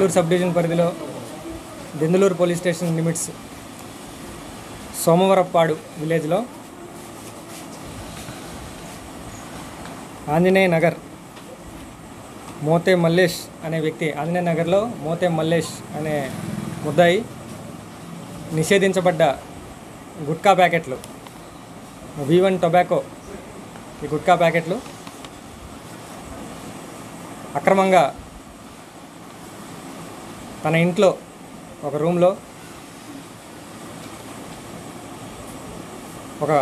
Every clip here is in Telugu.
ఏలూరు సబ్ డివిజన్ పరిధిలో Denduluru police station limits Somavarapadu విలేజ్లో ఆంజనేయ నగర్ మోతే మల్లేష్ అనే వ్యక్తి ఆంజనేయ నగర్లో మోతే మల్లేష్ అనే ముద్దాయి నిషేధించబడ్డ గుట్కా ప్యాకెట్లు వి వన్ టొబాకో ఈ గుట్కా ప్యాకెట్లు అక్రమంగా తన ఇంట్లో ఒక రూమ్లో ఒక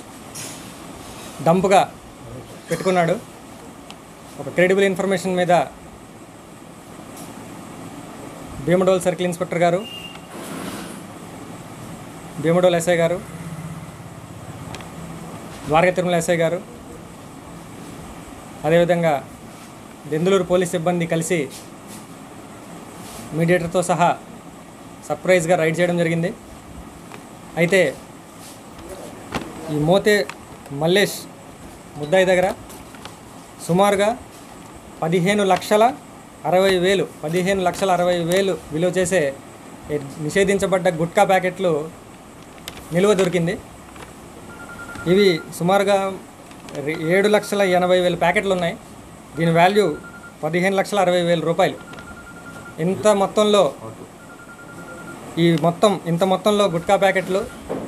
డంప్గా పెట్టుకున్నాడు ఒక క్రెడిబుల్ ఇన్ఫర్మేషన్ మీద భీమడోల్ సర్కిల్ ఇన్స్పెక్టర్ గారు భీమడోల్ ఎస్ఐ గారు ద్వారక తిరుమల ఎస్ఐ గారు అదేవిధంగా దెందులూరు పోలీస్ సిబ్బంది కలిసి మీడియేటర్తో సహా సర్ప్రైజ్గా రైడ్ చేయడం జరిగింది అయితే ఈ మోతే మల్లేష్ ముద్దాయి దగ్గర సుమారుగా పదిహేను లక్షల అరవై వేలు పదిహేను లక్షల అరవై వేలు విలువ చేసే ఈ నిషేధించబడ్డ గుట్కా ప్యాకెట్లు నిలువ దొరికింది ఇవి సుమారుగా రె- ఏడు లక్షల ఎనభై వేల ప్యాకెట్లు ఉన్నాయి దీని వాల్యూ పదిహేను లక్షల అరవై వేల రూపాయలు ఇంత మొత్తంలో ఈ మొత్తం ఇంత మొత్తంలో గుట్కా ప్యాకెట్లు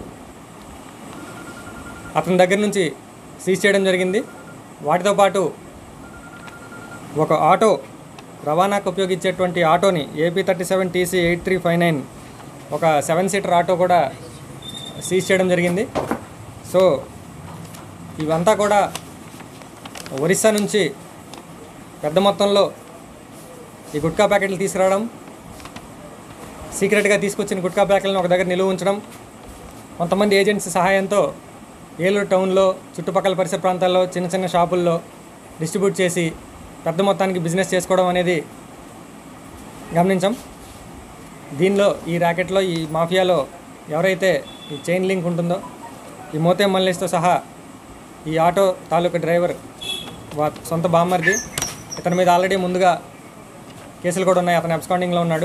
అతని దగ్గర నుంచి సీజ్ చేయడం జరిగింది వాటితో పాటు ఒక ఆటో రవాణాకు ఉపయోగించేటువంటి ఆటోని A P thirty seven T C eight three five nine ఒక సెవెన్ సీటర్ ఆటో కూడా సీజ్ చేయడం జరిగింది సో ఇవంతా కూడా ఒరిస్సా నుంచి పెద్ద మొత్తంలో ఈ గుట్కా ప్యాకెట్లు తీసుకురావడం సీక్రెట్గా తీసుకొచ్చిన గుట్కా ప్యాకెట్లను ఒక దగ్గర నిలువ ఉంచడం కొంతమంది ఏజెంట్స్ సహాయంతో ఏలూరు టౌన్లో చుట్టుపక్కల పరిసర ప్రాంతాల్లో చిన్న చిన్న షాపుల్లో డిస్ట్రిబ్యూట్ చేసి పెద్ద మొత్తానికి బిజినెస్ చేసుకోవడం అనేది గమనించాం దీనిలో ఈ ర్యాకెట్లో ఈ మాఫియాలో ఎవరైతే ఈ చైన్ లింక్ ఉంటుందో ఈ మోతే మల్లేష్తో సహా ఈ ఆటో తాలూకా డ్రైవర్ వా సొంత బామ్మర్ది ఇతని మీద ఆల్రెడీ ముందుగా కేసులు కూడా ఉన్నాయి అతను అబ్స్కాండింగ్లో ఉన్నాడు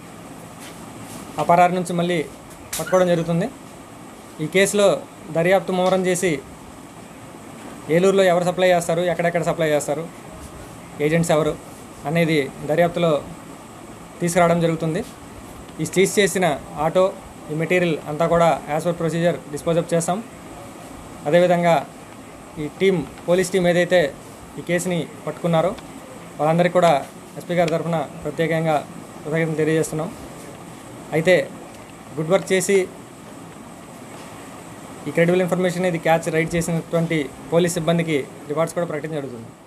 ఆ పరారి నుంచి మళ్ళీ పట్టుకోవడం జరుగుతుంది ఈ కేసులో దర్యాప్తు ముమ్మరం చేసి ఏలూరులో ఎవరు సప్లై చేస్తారు ఎక్కడెక్కడ సప్లై చేస్తారు ఏజెంట్స్ ఎవరు అనేది దర్యాప్తులో తీసుకురావడం జరుగుతుంది ఈ సీజ్ చేసిన ఆటో ఈ మెటీరియల్ అంతా కూడా యాజ్ పర్ ప్రొసీజర్ డిస్పోజప్ చేస్తాం అదేవిధంగా ఈ టీం పోలీస్ టీం ఏదైతే ఈ కేసుని పట్టుకున్నారో వాళ్ళందరికీ కూడా ఎస్పీ గారి తరఫున ప్రత్యేకంగా కృతజ్ఞతలు తెలియజేస్తున్నాం అయితే గుడ్ వర్క్ చేసి ఈ క్రెడిబుల్ ఇన్ఫర్మేషన్ ఇది క్యాచ్ రైడ్ చేసినటువంటి పోలీస్ సిబ్బందికి రివార్డ్స్ కూడా ప్రకటించడం జరుగుతుంది